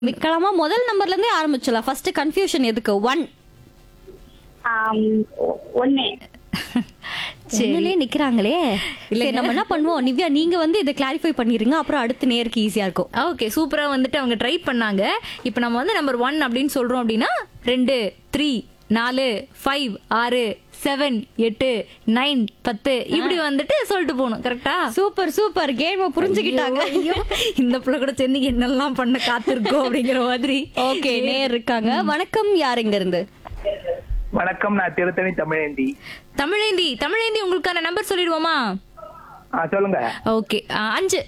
விக்கலாமா முதல் நம்பர்ல இருந்தே ஆரம்பிச்சலாம் ஃபர்ஸ்ட் கன்ஃபியூஷன் எதுக்கு ஒன் ஆம், ஒ- ஒண்ணு சென்னிலே நிக்கிறாங்களே இல்ல நம்ம என்ன பண்ணுவோம் நிவ்யா நீங்க வந்து இதை கிளாரிஃபை பண்ணிருங்க அப்புறம் அடுத்து நேருக்கு ஈஸியா இருக்கும் ஓகே சூப்பரா வந்துட்டு அவங்க ட்ரை பண்ணாங்க இப்போ நம்ம வந்து நம்பர் ஒன் அப்படின்னு சொல்றோம் அப்படின்னா ரெண்டு த்ரீ நாலு ஃபைவ் ஆறு செவன் எட்டு நைன் பத்து இப்படி வந்துட்டு சொல்லிட்டு போகணும் கரெக்டா சூப்பர் சூப்பர் கேம் புரிஞ்சுக்கிட்டாங்க ஐயோ, இந்த பிள்ளை கூட சென்னை என்னெல்லாம் பண்ண காத்திருக்கோம் அப்படிங்கிற மாதிரி ஓகே நேர் இருக்காங்க வணக்கம் யார் இங்க இருந்து வணக்கம் நான் திருத்தணி தமிழேந்தி தமிழேந்தி தமிழேந்தி உங்களுக்கான நம்பர் சொல்லிடுவோமா ஆ சொல்லுங்க ஓகே அஞ்சு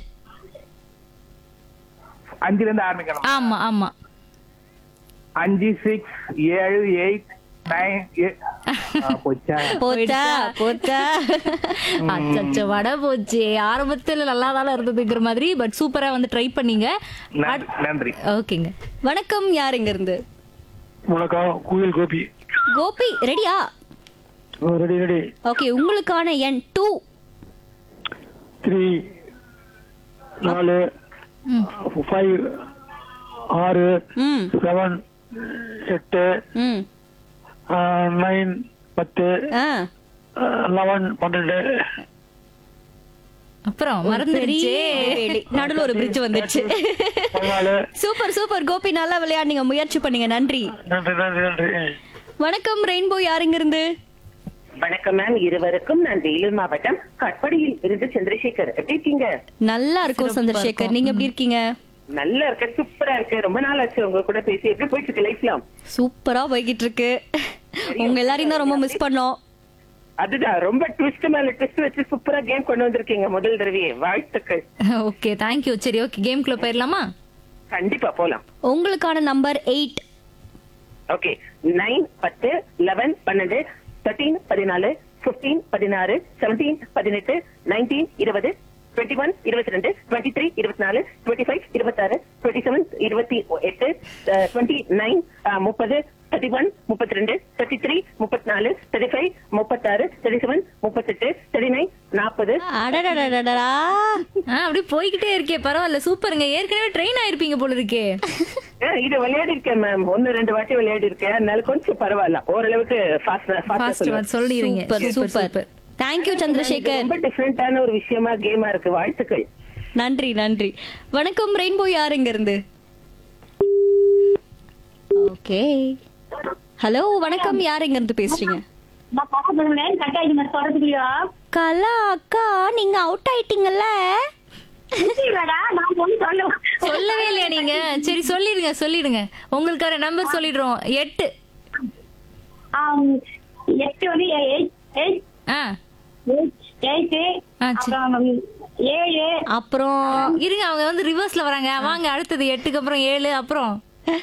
அஞ்சுல இருந்து ஆரம்பிக்கணும் ஆமா ஆமா அஞ்சு சிக்ஸ் ஏழு எயிட் நைன் போச்சா போச்சா போச்சா அச்சச்சோ வட போச்சு ஆரம்பத்துல நல்லா தானே இருந்ததுங்கிற மாதிரி பட் சூப்பரா வந்து ட்ரை பண்ணீங்க நன்றி, நன்றி ஓகேங்க வணக்கம் யார் இங்க இருந்து வணக்கம் கோயில் கோபி கோபி ரெடியா ரெடி ரெடி ஓகே உங்களுக்கான எண் டூ த்ரீ நாலு ஃபைவ் ஆறு ம் செவன் எட்டு ம் நைன் பத்து ஆ லெவன் பன்னெண்டு அப்புறம் மறந்துருச்சே பெரிய நடுவுல ஒரு பிரிட்ஜ் வந்துருச்சு பதினாலு சூப்பர் சூப்பர் கோபி நல்லா விளையாடுனீங்க முயற்சி பண்ணீங்க நன்றி நன்றி நன்றி நன்றி வணக்கம் ரெயின்போ யார் இங்க இருந்து வணக்கம் மேம் இருவருக்கும் நான் வேலூர் மாவட்டம் கட்படியில் இருந்து சந்திரசேகர் எப்படி இருக்கீங்க நல்லா இருக்கும் சந்திரசேகர் நீங்க எப்படி இருக்கீங்க நல்லா இருக்க சூப்பரா இருக்கு ரொம்ப நாள் ஆச்சு உங்க கூட பேசி எப்படி போயிட்டு இருக்கு லைஃப்லாம் சூப்பரா போய்கிட்டு இருக்கு உங்க எல்லாரையும் தான் ரொம்ப மிஸ் பண்ணோம் அதுதான் ரொம்ப ட்விஸ்ட் மேல ட்விஸ்ட் வச்சு சூப்பரா கேம் கொண்டு வந்திருக்கீங்க முதல் தடவையே வாழ்த்துக்கள் ஓகே தேங்க்யூ சரி ஓகே கேம்குள்ள போயிடலாமா கண்டிப்பா போலாம் உங்களுக்கான நம்பர் எயிட் ஓகே நைன் பத்து லெவன் பன்னெண்டு தேர்ட்டீன் பதினாலு பிப்டீன் பதினாறு செவன்டீன் பதினெட்டு நைன்டீன் இருபது டுவெண்ட்டி ஒன் இருபத்தி ரெண்டு டுவெண்ட்டி த்ரீ இருபத்தி நாலு டுவெண்ட்டி ஃபைவ் இருபத்தாறு டுவெண்ட்டி செவன் இருபத்தி எட்டு டுவெண்ட்டி நைன் முப்பது தேர்ட்டி ஒன் முப்பத்தி ரெண்டு தேர்ட்டி த்ரீ முப்பத்தி நாலு தேர்ட்டி ஃபைவ் முப்பத்தாறு தேர்ட்டி செவன் முப்பத்தெட்டு தேர்ட்டி நைன் நாற்பது அடடடடடடா ஆ அப்படியே போய்கிட்டே இருக்கே பரவாயில்ல சூப்பருங்க ஏற்கனவே ட்ரெயின் ஆயிருப்பீங்க போல இருக்கே இது விளையாடி இருக்கேன் மேம் ஒன்னு ரெண்டு வாட்டி விளையாடி இருக்கேன் அதனால கொஞ்சம் பரவாயில்ல ஓரளவுக்கு ஃபாஸ்ட் ஃபாஸ்ட் சொல்லிடுறீங்க சூப்பர் சூப்பர் தேங்க்யூ சந்திரசேகர் ரொம்ப டிஃபரெண்டான ஒரு விஷயமா கேமா இருக்கு வாழ்த்துக்கள் நன்றி நன்றி வணக்கம் ரெயின்போ யார் இங்க இருந்து ஓகே ஹலோ வணக்கம் யார் இங்க இருந்து பேசுறீங்க நான் பாக்கிறேன் கட் ஆயிடுச்சு நான் சொல்றதுக்குள்ளயா கலா அக்கா நீங்க அவுட் ஆயிட்டீங்கல்ல இல்லடா நான் ஒண்ணு சொல்ல சொல்லவே இல்லையா நீங்க சரி சொல்லிடுங்க சொல்லிடுங்க உங்களுக்கான நம்பர் சொல்லிடுறோம் எட்டு ஆம், எட்டு வந்து எயிட் எயிட் ஆ எயிட் ஆ, சரி. அப்புறம் ஏழு அப்புறம் இருங்க அவங்க வந்து ரிவர்ஸ்ல வராங்க வாங்க அடுத்தது எட்டுக்கு அப்புறம் ஏழு அப்புறம்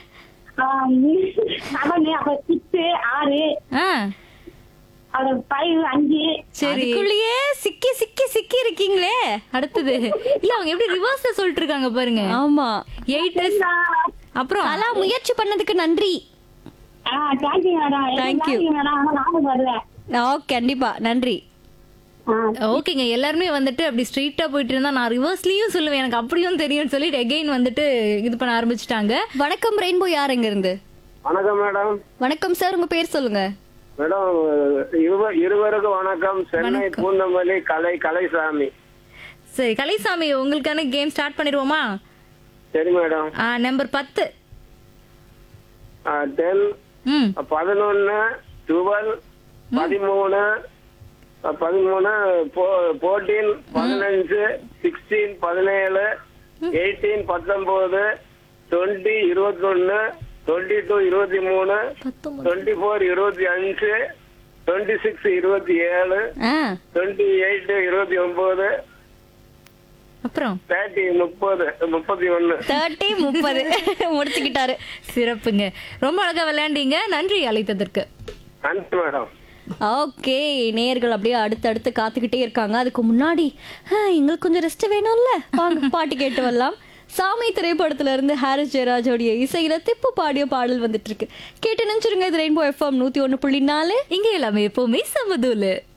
செவன் அப்புறம் சிக்ஸ் ஆறு ஆ அப்புறம் ஃபைவ் அஞ்சு சரி அதுக்குள்ளேயே சிக்கி சிக்கி சிக்கி இருக்கீங்களே அடுத்தது இல்ல அவங்க எப்படி ரிவர்ஸ்ல சொல்லிட்டு இருக்காங்க பாருங்க ஆமா எயிட் அப்புறம் கலா முயற்சி பண்ணதுக்கு நன்றி ஆ thank you madam Thank you. Madam ஆனா நானும் வரல ஓகே கண்டிப்பா நன்றி ஆ ஓகேங்க எல்லாருமே வந்துட்டு அப்படி ஸ்ட்ரெயிட்டா போயிட்டு இருந்தா நான் ரிவர்ஸ்லயும் சொல்லுவேன் எனக்கு அப்படியும் தெரியும்னு சொல்லிட்டு எகைன் வந்துட்டு இது பண்ண ஆரம்பிச்சிட்டாங்க வணக்கம் ரெயின்போ யார் இங்க இருந்து வணக்கம் மேடம் வணக்கம் சார் உங்க பேர் சொல்லுங்க மேடம் இருவ- இருவருக்கும் வணக்கம் சென்னை பூந்தமல்லி கலை கலைசாமி சரி கலைசாமி உங்களுக்கான கேம் ஸ்டார்ட் பண்ணிடுவோமா சரி மேடம் நம்பர் பத்து டென் ம் பதினொன்னு டுவெல் பதிமூணு அஹ், பதிமூணு போர்டீன் பதினஞ்சு சிக்ஸ்டீன் பதினேழு எயிட்டீன் பத்தொன்பது டுவெண்ட்டி இருபத்தொன்னு டுவெண்ட்டி டூ இருபத்தி மூணு டுவெண்ட்டி ஃபோர் இருபத்தி அஞ்சு டுவெண்ட்டி சிக்ஸ் இருபத்தி ஏழு ஆ டுவெண்ட்டி எயிட் இருபத்தி ஒன்பது அப்புறம் தேர்ட்டி முப்பது முப்பத்தி ஒன்னு தேர்ட்டி முப்பது முடிச்சுக்கிட்டாரு சிறப்புங்க ரொம்ப அழகா விளையாண்டீங்க நன்றி அழைத்ததற்கு நன்றி மேடம் ஓகே நேயர்கள் அப்படியே அடுத்தடுத்து காத்துக்கிட்டே இருக்காங்க அதுக்கு முன்னாடி "ஆ, எங்களுக்கு கொஞ்சம் ரெஸ்ட் வேணும்ல வாங்க பாட்டு கேட்டு வரலாம் சாமி திரைப்படத்துல இருந்து ஹாரிஸ் ஜெயராஜோடைய இசையில திப்பு பாடிய பாடல் வந்துட்டு இருக்கு கேட்டு நினைச்சிருங்க இது ரெயின்போ எஃப்எம் நூத்தி ஒண்ணு புள்ளி நாலு இங்க எல்லாமே எப்பவுமே சமதூலு